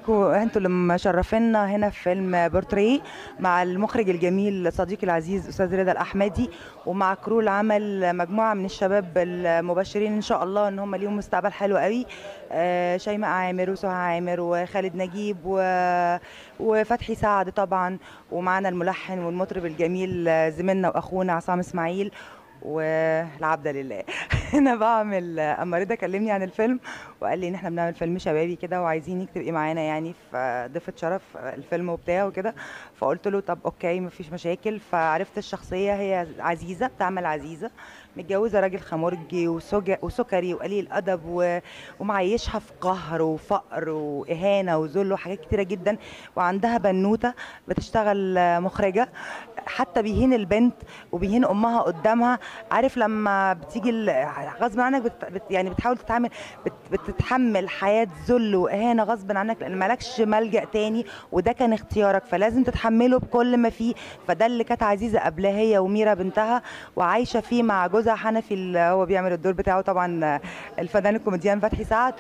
بيكم انتوا اللي مشرفينا هنا في فيلم بورتريه مع المخرج الجميل صديقي العزيز استاذ رضا الاحمدي ومع كرو العمل مجموعه من الشباب المبشرين ان شاء الله ان هم ليهم مستقبل حلو قوي آه، شيماء عامر وسهى عامر وخالد نجيب و... وفتحي سعد طبعا ومعنا الملحن والمطرب الجميل آه، زميلنا واخونا عصام اسماعيل والعبد لله انا بعمل اما رضا كلمني عن الفيلم وقال لي ان احنا بنعمل فيلم شبابي كده وعايزينك تبقي معانا يعني في ضيفه شرف الفيلم وبتاع وكده فقلت له طب اوكي مفيش مشاكل فعرفت الشخصيه هي عزيزه بتعمل عزيزه متجوزه راجل خمرجي وسج- وسكري وقليل ادب و... ومعيشها في قهر وفقر واهانه وذل وحاجات كتيره جدا وعندها بنوته بتشتغل مخرجه حتى بيهين البنت وبيهين امها قدامها عارف لما بتيجي ال- غصب عنك بت... بت... يعني بتحاول تتعامل بت... بتتحمل حياه ذل واهانه غصب عنك لان مالكش ملجا تاني وده كان اختيارك فلازم تتحمله بكل ما فيه فده اللي كانت عزيزه قبلها هي وميرا بنتها وعايشه فيه مع جوزها حنفي اللي هو بيعمل الدور بتاعه طبعا الفنان الكوميديان فتحي سعد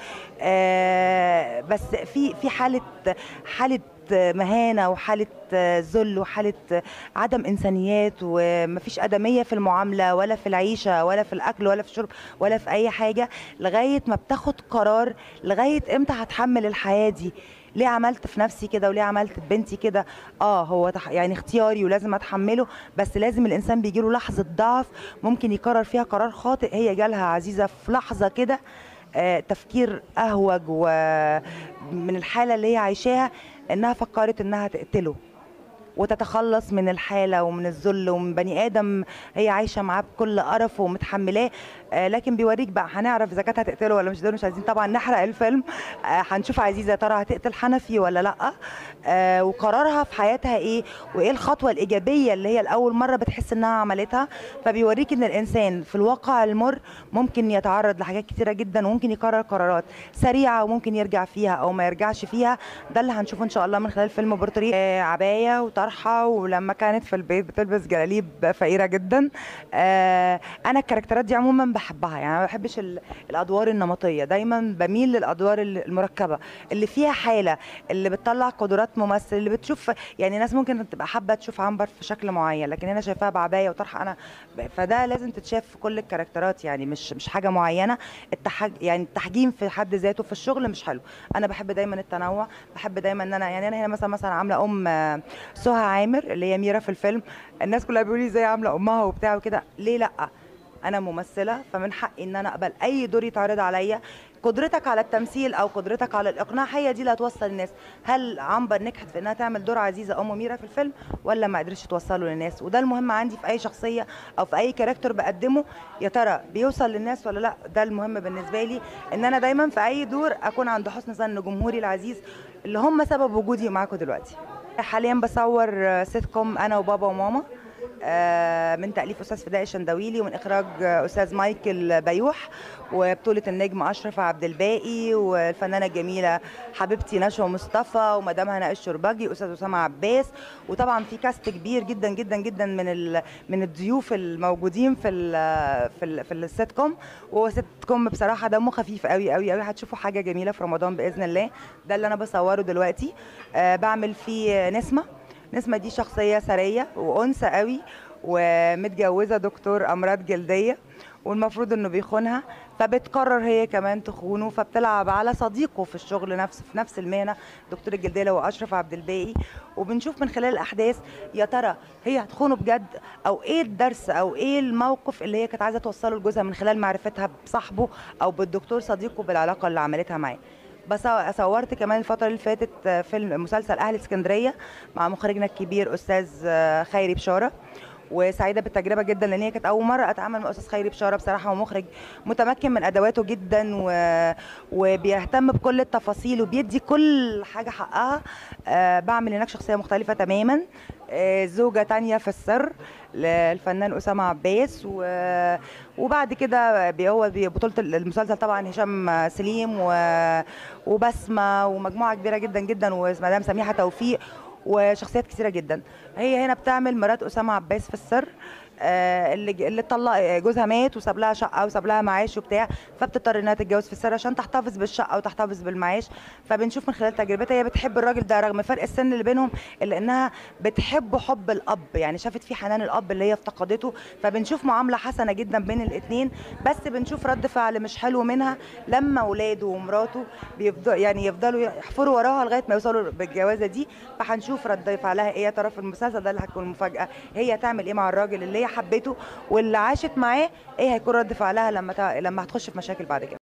آه، بس في في حاله حاله مهانه وحاله ذل وحاله عدم انسانيات ومفيش ادميه في المعامله ولا في العيشه ولا في الاكل ولا في الشرب ولا في اي حاجه لغايه ما بتاخد قرار لغايه امتى هتحمل الحياه دي ليه عملت في نفسي كده وليه عملت في بنتي كده اه هو تح... يعني اختياري ولازم اتحمله بس لازم الانسان بيجيله لحظه ضعف ممكن يقرر فيها قرار خاطئ هي جالها عزيزه في لحظه كده آه تفكير اهوج ومن الحاله اللي هي عايشاها انها فكرت انها تقتله وتتخلص من الحاله ومن الذل ومن بني ادم هي عايشه معاه بكل قرف ومتحملاه آه، لكن بيوريك بقى هنعرف اذا كانت هتقتله ولا مش دول مش عايزين طبعا نحرق الفيلم آه، هنشوف عزيزه يا ترى هتقتل حنفي ولا لا آه، وقرارها في حياتها ايه وايه الخطوه الايجابيه اللي هي لاول مره بتحس انها عملتها فبيوريك ان الانسان في الواقع المر ممكن يتعرض لحاجات كتيره جدا وممكن يقرر قرارات سريعه وممكن يرجع فيها او ما يرجعش فيها ده اللي هنشوفه ان شاء الله من خلال فيلم بورتريه آه، عبايه وطرحه ولما كانت في البيت بتلبس جلاليب فقيره جدا آه، انا الكاركترات دي عموما بحبها يعني ما بحبش ال- الادوار النمطيه دايما بميل للادوار ال- المركبه اللي فيها حاله اللي بتطلع قدرات ممثل اللي بتشوف يعني ناس ممكن تبقى حابه تشوف عنبر في شكل معين لكن انا شايفاها بعبايه وطرحه انا ب- فده لازم تتشاف في كل الكاركترات يعني مش مش حاجه معينه التحج يعني التحجيم في حد ذاته في الشغل مش حلو انا بحب دايما التنوع بحب دايما ان انا يعني انا هنا مثلا مثلا عامله ام آه، سهى عامر اللي هي ميرا في الفيلم الناس كلها بيقولوا لي ازاي عامله امها وبتاع وكده ليه لا انا ممثله فمن حقي ان انا اقبل اي دور يتعرض عليا قدرتك على التمثيل او قدرتك على الاقناع هي دي اللي هتوصل الناس هل عنبر نجحت في انها تعمل دور عزيزه ام ميرا في الفيلم ولا ما قدرتش توصله للناس وده المهم عندي في اي شخصيه او في اي كاركتر بقدمه يا ترى بيوصل للناس ولا لا ده المهم بالنسبه لي ان انا دايما في اي دور اكون عند حسن ظن جمهوري العزيز اللي هم سبب وجودي معاكم دلوقتي حاليا بصور سيت كوم انا وبابا وماما آه، من تأليف أستاذ فداء الشندويلي ومن إخراج آه، أستاذ مايكل بيوح وبطولة النجم أشرف عبد الباقي والفنانة الجميلة حبيبتي نشوى مصطفى ومدام هناء الشربجي أستاذ أسامة عباس وطبعا في كاست كبير جدا جدا جدا من ال... من الضيوف الموجودين في ال... في ال... في السيت كوم وهو سيت كوم بصراحة دمه خفيف قوي قوي قوي هتشوفوا حاجة جميلة في رمضان بإذن الله ده اللي أنا بصوره دلوقتي آه بعمل فيه نسمة نسمة دي شخصية ثرية وأنثى قوي ومتجوزة دكتور أمراض جلدية والمفروض انه بيخونها فبتقرر هي كمان تخونه فبتلعب على صديقه في الشغل نفسه في نفس المهنه دكتور الجلديه اللي هو اشرف عبد الباقي وبنشوف من خلال الاحداث يا ترى هي هتخونه بجد او ايه الدرس او ايه الموقف اللي هي كانت عايزه توصله لجوزها من خلال معرفتها بصاحبه او بالدكتور صديقه بالعلاقه اللي عملتها معاه بس صورت كمان الفترة اللي فاتت فيلم مسلسل أهل اسكندرية مع مخرجنا الكبير أستاذ خيري بشارة وسعيده بالتجربه جدا لان هي كانت اول مره اتعامل مع استاذ خيري بشاره بصراحه هو مخرج متمكن من ادواته جدا و... وبيهتم بكل التفاصيل وبيدي كل حاجه حقها أه بعمل هناك شخصيه مختلفه تماما أه زوجه تانية في السر للفنان اسامه عباس و... وبعد كده بي- هو بي- بطوله المسلسل طبعا هشام سليم و... وبسمه ومجموعه كبيره جدا جدا ومدام سميحه توفيق وشخصيات كثيره جدا هي هنا بتعمل مرات اسامه عباس في السر آه، اللي ج- اللي طلق جوزها مات وساب لها شقه وساب لها معاش وبتاع فبتضطر انها تتجوز في السر عشان تحتفظ بالشقه وتحتفظ بالمعاش فبنشوف من خلال تجربتها هي بتحب الراجل ده رغم فرق السن اللي بينهم الا انها بتحبه حب الاب يعني شافت فيه حنان الاب اللي هي افتقدته فبنشوف معامله حسنه جدا بين الاثنين بس بنشوف رد فعل مش حلو منها لما اولاده ومراته بيفضل يعني يفضلوا يحفروا وراها لغايه ما يوصلوا بالجوازه دي فهنشوف رد فعلها ايه يا ترى في المسلسل ده اللي هتكون مفاجاه هي تعمل ايه مع الراجل اللي هي حبته واللي عاشت معاه ايه هيكون رد فعلها لما تع... لما هتخش في مشاكل بعد كده